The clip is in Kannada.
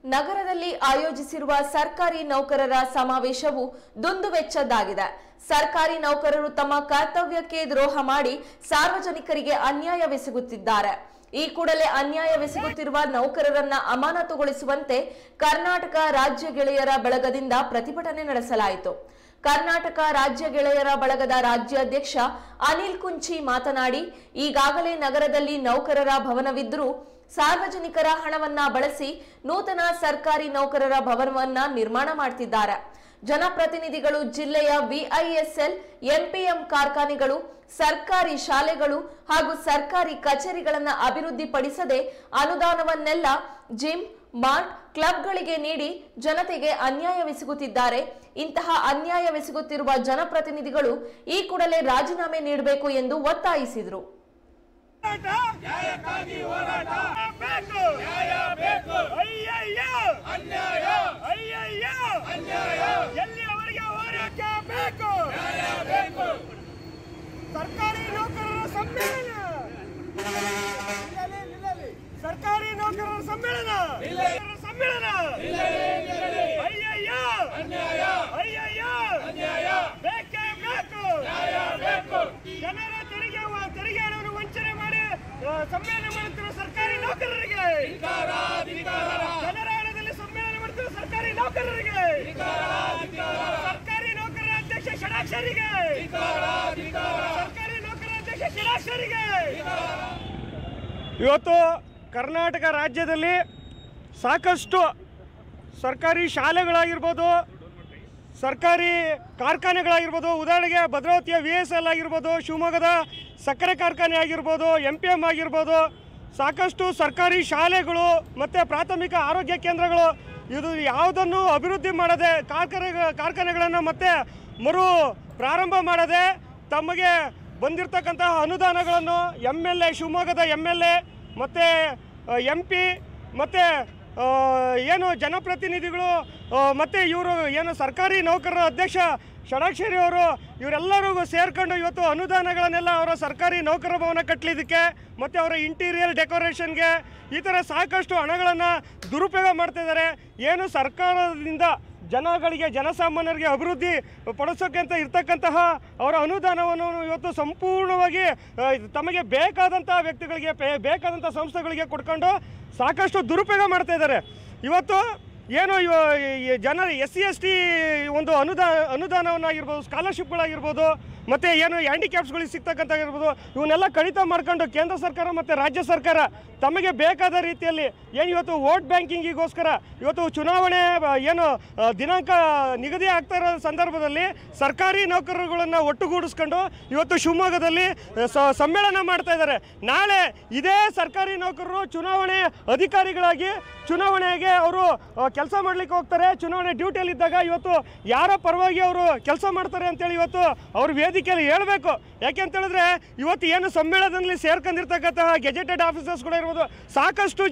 ನಗರದಲ್ಲಿ ಆಯೋಜಿಸಿರುವ ಸರ್ಕಾರಿ ನೌಕರರ ಸಮಾವೇಶವು ದುಂದುವೆಚ್ಚದ್ದಾಗಿದೆ ಸರ್ಕಾರಿ ನೌಕರರು ತಮ್ಮ ಕರ್ತವ್ಯಕ್ಕೆ ದ್ರೋಹ ಮಾಡಿ ಸಾರ್ವಜನಿಕರಿಗೆ ಅನ್ಯಾಯವೆಸಗುತ್ತಿದ್ದಾರೆ ಈ ಕೂಡಲೇ ಅನ್ಯಾಯವೆಸಗುತ್ತಿರುವ ನೌಕರರನ್ನ ಅಮಾನತುಗೊಳಿಸುವಂತೆ ಕರ್ನಾಟಕ ರಾಜ್ಯ ಗೆಳೆಯರ ಬಳಗದಿಂದ ಪ್ರತಿಭಟನೆ ನಡೆಸಲಾಯಿತು ಕರ್ನಾಟಕ ರಾಜ್ಯ ಗೆಳೆಯರ ಬಳಗದ ರಾಜ್ಯಾಧ್ಯಕ್ಷ ಅನಿಲ್ ಕುಂಚಿ ಮಾತನಾಡಿ ಈಗಾಗಲೇ ನಗರದಲ್ಲಿ ನೌಕರರ ಭವನವಿದ್ದರೂ ಸಾರ್ವಜನಿಕರ ಹಣವನ್ನ ಬಳಸಿ ನೂತನ ಸರ್ಕಾರಿ ನೌಕರರ ಭವನವನ್ನ ನಿರ್ಮಾಣ ಮಾಡ್ತಿದ್ದಾರೆ ಜನಪ್ರತಿನಿಧಿಗಳು ಜಿಲ್ಲೆಯ ವಿಐಎಸ್ಎಲ್ ಎಂಪಿಎಂ ಕಾರ್ಖಾನೆಗಳು ಸರ್ಕಾರಿ ಶಾಲೆಗಳು ಹಾಗೂ ಸರ್ಕಾರಿ ಕಚೇರಿಗಳನ್ನ ಅಭಿವೃದ್ಧಿಪಡಿಸದೆ ಅನುದಾನವನ್ನೆಲ್ಲ ಜಿಮ್ ಮಾರ್ಟ್ ಕ್ಲಬ್ಗಳಿಗೆ ನೀಡಿ ಜನತೆಗೆ ಅನ್ಯಾಯವೆಸಗುತ್ತಿದ್ದಾರೆ ಇಂತಹ ಅನ್ಯಾಯವೆಸಗುತ್ತಿರುವ ಜನಪ್ರತಿನಿಧಿಗಳು ಈ ಕೂಡಲೇ ರಾಜೀನಾಮೆ ನೀಡಬೇಕು ಎಂದು ಒತ್ತಾಯಿಸಿದರು ನ್ಯಾಯಕ್ಕಾಗಿ ಹೋರಾಟ ಬೇಕು ನ್ಯಾಯ ಬೇಕು ಅಯ್ಯಯ್ಯ ಅನ್ಯಾಯ ಅಯ್ಯಯ್ಯ ಅನ್ಯಾಯ ಎಲ್ಲಿಯವರೆಗೆ ಹೋರಾಟ ಬೇಕು ನ್ಯಾಯ ಬೇಕು ಸರ್ಕಾರಿ ನೌಕರರ ಸಮ್ಮೇಳನ ಸರ್ಕಾರಿ ನೌಕರರ ಸಮ್ಮೇಳನ ಸಮ್ಮೇಳನ ಅಯ್ಯಯ್ಯ ಅನ್ಯಾಯ ಅಯ್ಯಯ್ಯ ಅನ್ಯಾಯ ಬೇಕೇ ಬೇಕು ನ್ಯಾಯ ಬೇಕು ಜನರ ತೆರಿಗೆ ತೆರಿಗೆ ಹಣವನ್ನು ವಂಚನೆ ಮಾಡಿ ಆ, ಸಮ್ಮೇಳನ ಮಾಡುತ್ತಿರುವ ಸರ್ಕಾರಿ ನೌಕರರಿಗೆ ಜನರ ಹಣದಲ್ಲಿ ಸಮ್ಮೇಳನ ಮಾಡುತ್ತಿರುವ ಸರ್ಕಾರಿ ನೌಕರರಿಗೆ ಸರ್ಕಾರಿ ನೌಕರರ ಅಧ್ಯಕ್ಷ ಷಡಾಕ್ಷರಿಗೆ ಸರ್ಕಾರಿ ನೌಕರರ ಅಧ್ಯಕ್ಷ ಷಡಾಕ್ಷರಿಗೆ ಇವತ್ತು ಕರ್ನಾಟಕ ರಾಜ್ಯದಲ್ಲಿ ಸಾಕಷ್ಟು ಸರ್ಕಾರಿ ಶಾಲೆಗಳಾಗಿರ್ಬೋದು ಸರ್ಕಾರಿ ಕಾರ್ಖಾನೆಗಳಾಗಿರ್ಬೋದು ಉದಾಹರಣೆಗೆ ಭದ್ರಾವತಿಯ ವಿ ಎಸ್ ಎಲ್ ಆಗಿರ್ಬೋದು ಶಿವಮೊಗ್ಗದ ಸಕ್ಕರೆ ಕಾರ್ಖಾನೆ ಆಗಿರ್ಬೋದು ಎಂ ಪಿ ಎಮ್ ಆಗಿರ್ಬೋದು ಸಾಕಷ್ಟು ಸರ್ಕಾರಿ ಶಾಲೆಗಳು ಮತ್ತು ಪ್ರಾಥಮಿಕ ಆರೋಗ್ಯ ಕೇಂದ್ರಗಳು ಇದು ಯಾವುದನ್ನು ಅಭಿವೃದ್ಧಿ ಮಾಡದೆ ಕಾರ್ಖಾನೆ ಕಾರ್ಖಾನೆಗಳನ್ನು ಮತ್ತೆ ಮರು ಪ್ರಾರಂಭ ಮಾಡದೆ ತಮಗೆ ಬಂದಿರತಕ್ಕಂತಹ ಅನುದಾನಗಳನ್ನು ಎಮ್ ಎಲ್ ಎ ಶಿವಮೊಗ್ಗದ ಎಮ್ ಎಲ್ ಎ ಮತ್ತು ಎಂ ಪಿ ಮತ್ತು ಆ, ಏನು ಜನಪ್ರತಿನಿಧಿಗಳು ಆ, ಮತ್ತು ಇವರು ಏನು ಸರ್ಕಾರಿ ನೌಕರರ ಅಧ್ಯಕ್ಷ ಷಡಾಕ್ಷರಿ ಅವರು ಇವರೆಲ್ಲರಿಗೂ ಸೇರ್ಕೊಂಡು ಇವತ್ತು ಅನುದಾನಗಳನ್ನೆಲ್ಲ ಅವರ ಸರ್ಕಾರಿ ನೌಕರ ಭವನ ಕಟ್ಟಲಿದ್ದಕ್ಕೆ ಮತ್ತು ಅವರ ಇಂಟೀರಿಯರ್ ಡೆಕೋರೇಷನ್ಗೆ ಈ ಥರ ಸಾಕಷ್ಟು ಹಣಗಳನ್ನು ದುರುಪಯೋಗ ಮಾಡ್ತಾ ಇದ್ದಾರೆ ಏನು ಸರ್ಕಾರದಿಂದ ಜನಗಳಿಗೆ ಜನಸಾಮಾನ್ಯರಿಗೆ ಅಭಿವೃದ್ಧಿ ಪಡಿಸೋಕೆ ಅಂತ ಇರ್ತಕ್ಕಂತಹ ಅವರ ಅನುದಾನವನ್ನು ಇವತ್ತು ಸಂಪೂರ್ಣವಾಗಿ ಆ, ತಮಗೆ ಬೇಕಾದಂಥ ವ್ಯಕ್ತಿಗಳಿಗೆ ಪೇ- ಬೇಕಾದಂಥ ಸಂಸ್ಥೆಗಳಿಗೆ ಕೊಡ್ಕೊಂಡು ಸಾಕಷ್ಟು ದುರುಪಯೋಗ ಮಾಡ್ತಾ ಇದ್ದಾರೆ ಇವತ್ತು ಏನು ಇವ ಈ ಜನರ ಎಸ್ ಸಿ ಎಸ್ ಟಿ ಒಂದು ಅನುದಾನ ಅನುದಾನವನ್ನಾಗಿರ್ಬೋದು ಸ್ಕಾಲರ್ಶಿಪ್ಗಳಾಗಿರ್ಬೋದು ಮತ್ತು ಏನು ಹ್ಯಾಂಡಿಕ್ಯಾಪ್ಸ್ಗಳಿಗೆ ಸಿಗ್ತಕ್ಕಂಥ ಇರ್ಬೋದು ಇವನ್ನೆಲ್ಲ ಕಡಿತ ಮಾಡ್ಕೊಂಡು ಕೇಂದ್ರ ಸರ್ಕಾರ ಮತ್ತು ರಾಜ್ಯ ಸರ್ಕಾರ ತಮಗೆ ಬೇಕಾದ ರೀತಿಯಲ್ಲಿ ಏನು ಇವತ್ತು ವೋಟ್ ಬ್ಯಾಂಕಿಂಗಿಗೋಸ್ಕರ ಇವತ್ತು ಚುನಾವಣೆ ಆ, ಏನು ಆ, ದಿನಾಂಕ ನಿಗದಿ ಆಗ್ತಾ ಇರೋ ಸಂದರ್ಭದಲ್ಲಿ ಸರ್ಕಾರಿ ನೌಕರರುಗಳನ್ನು ಒಟ್ಟುಗೂಡಿಸ್ಕೊಂಡು ಇವತ್ತು ಶಿವಮೊಗ್ಗದಲ್ಲಿ ಆ, ಸ- ಸಮ್ಮೇಳನ ಮಾಡ್ತಾ ಇದ್ದಾರೆ ನಾಳೆ ಇದೇ ಸರ್ಕಾರಿ ನೌಕರರು ಚುನಾವಣೆ ಅಧಿಕಾರಿಗಳಾಗಿ ಚುನಾವಣೆಗೆ ಅವರು ಕೆಲಸ ಮಾಡ್ಲಿಕ್ಕೆ ಹೋಗ್ತಾರೆ ಚುನಾವಣೆ ಡ್ಯೂಟಿಯಲ್ಲಿದ್ದಾಗ ಇವತ್ತು ಯಾರ ಪರವಾಗಿ ಅವರು ಕೆಲಸ ಮಾಡ್ತಾರೆ ಅಂತೇಳಿ ಇವತ್ತು ಅವ್ರ ವೇದಿಕೆಯಲ್ಲಿ ಹೇಳಬೇಕು ಯಾಕೆ ಅಂತ ಹೇಳಿದ್ರೆ ಇವತ್ತು ಏನು ಸಮ್ಮೇಳನದಲ್ಲಿ ಸೇರ್ಕೊಂಡಿರ್ತಕ್ಕಂತಹ ಗೆಜೆಟೆಡ್ ಆಫೀಸರ್ಸ್ಗಳು ಇರ್ಬೋದು ಸಾಕಷ್ಟು